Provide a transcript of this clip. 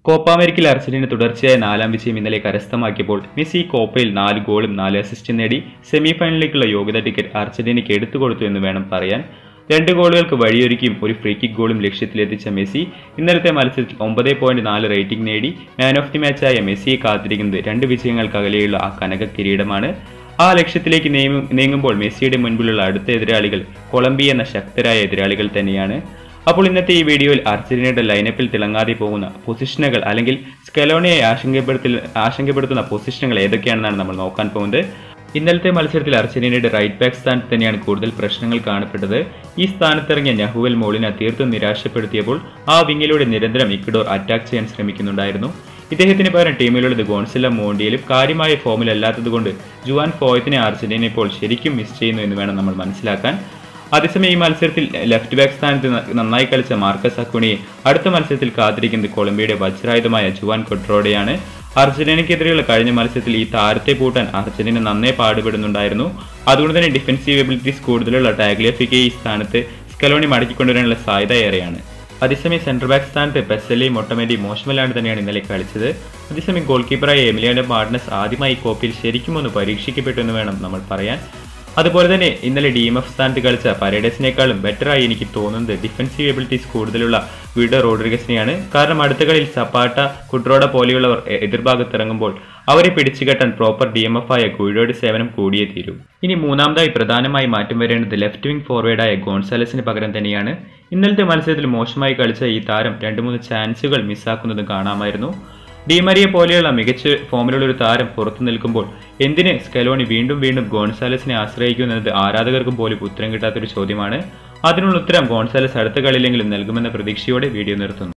Copa അമേരിക്കയിൽ Argentina തുടർച്ചയായ നാലാം വിജയം ഇന്നലെ കരസ്ഥമാക്കിയപ്പോൾ മെസ്സി കോപ്പയിൽ നാല് ഗോളും നാല് അസിസ്റ്റും നേടി സെമി ഫൈനലിലേക്കുള്ള യോഗ്യത ടിക്കറ്റ് അർജന്റീനയ്ക്ക് എടുത്തു കൊടുത്തു എന്ന് വേണം പറയാൻ രണ്ട് ഗോളുകൾക്ക് വഴിയൊരുക്കിയും ഒരു ഫ്രീ കിക്ക് ഗോളും ലക്ഷ്യത്തിലെത്തിച്ച മെസ്സി ഇന്നലത്തെ മത്സരത്തിൽ ഒമ്പത് പോയിന്റ് നാല് റേറ്റിംഗ് നേടി മാൻ ഓഫ് ദി മാച്ചായ മെസ്സിയെ കാത്തിരിക്കുന്നത് രണ്ട് വിജയങ്ങൾക്കകലെയുള്ള ആ കനക കിരീടമാണ് ആ ലക്ഷ്യത്തിലേക്ക് നീങ്ങു- നീങ്ങുമ്പോൾ മെസ്സിയുടെ മുൻപിലുള്ള അടുത്ത എതിരാളികൾ കൊളംബിയ എന്ന ശക്തരായ എതിരാളികൾ തന്നെയാണ് അപ്പോൾ ഇന്നത്തെ ഈ വീഡിയോയിൽ അർജന്റീനയുടെ ലൈനപ്പിൽ തിളങ്ങാതെ പോകുന്ന പൊസിഷനുകൾ അല്ലെങ്കിൽ സ്കലോണിയെ ആശങ്കപ്പെടുത്തി ആശങ്കപ്പെടുത്തുന്ന പൊസിഷനുകൾ ഏതൊക്കെയാണെന്നാണ് നമ്മൾ നോക്കാൻ പോകുന്നത് ഇന്നലത്തെ മത്സരത്തിൽ അർജന്റീനയുടെ റൈറ്റ് ബാക്ക് സ്ഥാനത്ത് തന്നെയാണ് കൂടുതൽ പ്രശ്നങ്ങൾ കാണപ്പെട്ടത് ഈ സ്ഥാനത്തിറങ്ങിയ നഹുവൽ മോളിനെ തീർത്തും നിരാശപ്പെടുത്തിയപ്പോൾ ആ വിങ്ങിലൂടെ നിരന്തരം ഇക്വഡോർ അറ്റാക്ക് ചെയ്യാൻ ശ്രമിക്കുന്നുണ്ടായിരുന്നു ഇദ്ദേഹത്തിന് പകരം ടീമിലുള്ളത് ഗോൺസില മോണ്ടിയലും കാര്യമായ ഫോമിലല്ലാത്തതുകൊണ്ട് ജുവാൻ ഫോയത്തിനെ അർജന്റീന ഇപ്പോൾ ശരിക്കും മിസ് ചെയ്യുന്നു എന്ന് വേണം നമ്മൾ മനസ്സിലാക്കാൻ അതേസമയം ഈ മത്സരത്തിൽ ലെഫ്റ്റ് ബാക്ക് സ്ഥാനത്ത് ന- നന്നായി കളിച്ച മാർക്കസ് അക്കുണിയെ അടുത്ത മത്സരത്തിൽ കാത്തിരിക്കുന്നത് കൊളംബിയയുടെ വജ്രായുധമായ ജുവാൻ കൊട്രോഡയാണ് അർജന്റീനയ്ക്കെതിരെയുള്ള കഴിഞ്ഞ മത്സരത്തിൽ ഈ താരത്തെ പൂട്ടാൻ അർജന്റീന നന്നേ പാടുപെടുന്നുണ്ടായിരുന്നു അതുകൊണ്ട് തന്നെ ഡിഫൻസീവ് എബിലിറ്റീസ് കൂടുതലുള്ള ടാഗ്ലിയഫിക്കെ ഈ സ്ഥാനത്ത് സ്കലോണി മടക്കിക്കൊണ്ടുവരാനുള്ള സാധ്യത ഏറെയാണ് അതേസമയം സെൻട്രൽ ബാക്ക് സ്ഥാനത്ത് പെസലി മൊട്ടമേരി മോശമല്ലാണ്ട് തന്നെയാണ് ഇന്നലെ കളിച്ചത് അതേസമയം ഗോൾ കീപ്പറായ എമിലിയാന്റെ മാർട്ടിനസ് ആദ്യമായി ഈ കോപ്പയിൽ ശരിക്കും ഒന്ന് പരീക്ഷിക്കപ്പെട്ടു എന്ന് വേണം നമ്മൾ പറയാൻ അതുപോലെ തന്നെ ഇന്നലെ ഡി എം എഫ് സ്ഥാനത്ത് കളിച്ച പരേഡസിനേക്കാളും ബെറ്ററായി എനിക്ക് തോന്നുന്നത് ഡിഫൻസീവ് എബിലിറ്റീസ് കൂടുതലുള്ള വീഡോ റോഡ്രിഗസിനെയാണ് കാരണം അടുത്ത കളിയിൽ സപ്പാട്ട കുട്രോഡ പോലെയുള്ളവർ എ- എതിർഭാഗത്ത് ഇറങ്ങുമ്പോൾ അവരെ പിടിച്ചുകെട്ടാൻ പ്രോപ്പർ ഡി എം എഫ് ആയ ഗുയിഡോയുടെ സേവനം കൂടിയേ തീരൂ ഇനി മൂന്നാമതായി പ്രധാനമായി മാറ്റം വരേണ്ടത് ലെഫ്റ്റ് വിംഗ് ഫോർവേഡായ ഗോൺസാലസിന് പകരം തന്നെയാണ് ഇന്നലത്തെ മത്സരത്തിൽ മോശമായി കളിച്ച ഈ താരം രണ്ട് മൂന്ന് ചാൻസുകൾ മിസ്സാക്കുന്നതും കാണാമായിരുന്നു ഡിമരിയെ പോലെയുള്ള മികച്ച ഫോമിലുള്ള ഒരു താരം പുറത്തു നിൽക്കുമ്പോൾ എന്തിന് സ്കലോണി വീണ്ടും വീണ്ടും ഗോൺസാലസിനെ ആശ്രയിക്കുന്നത് ആരാധകർക്കും പോലും ഉത്തരം കിട്ടാത്തൊരു ചോദ്യമാണ് അതിനുള്ള ഉത്തരം ഗോൺസാലസ് അടുത്ത കളിയിലെങ്കിലും നൽകുമെന്ന പ്രതീക്ഷയോടെ വീഡിയോ നിർത്തുന്നു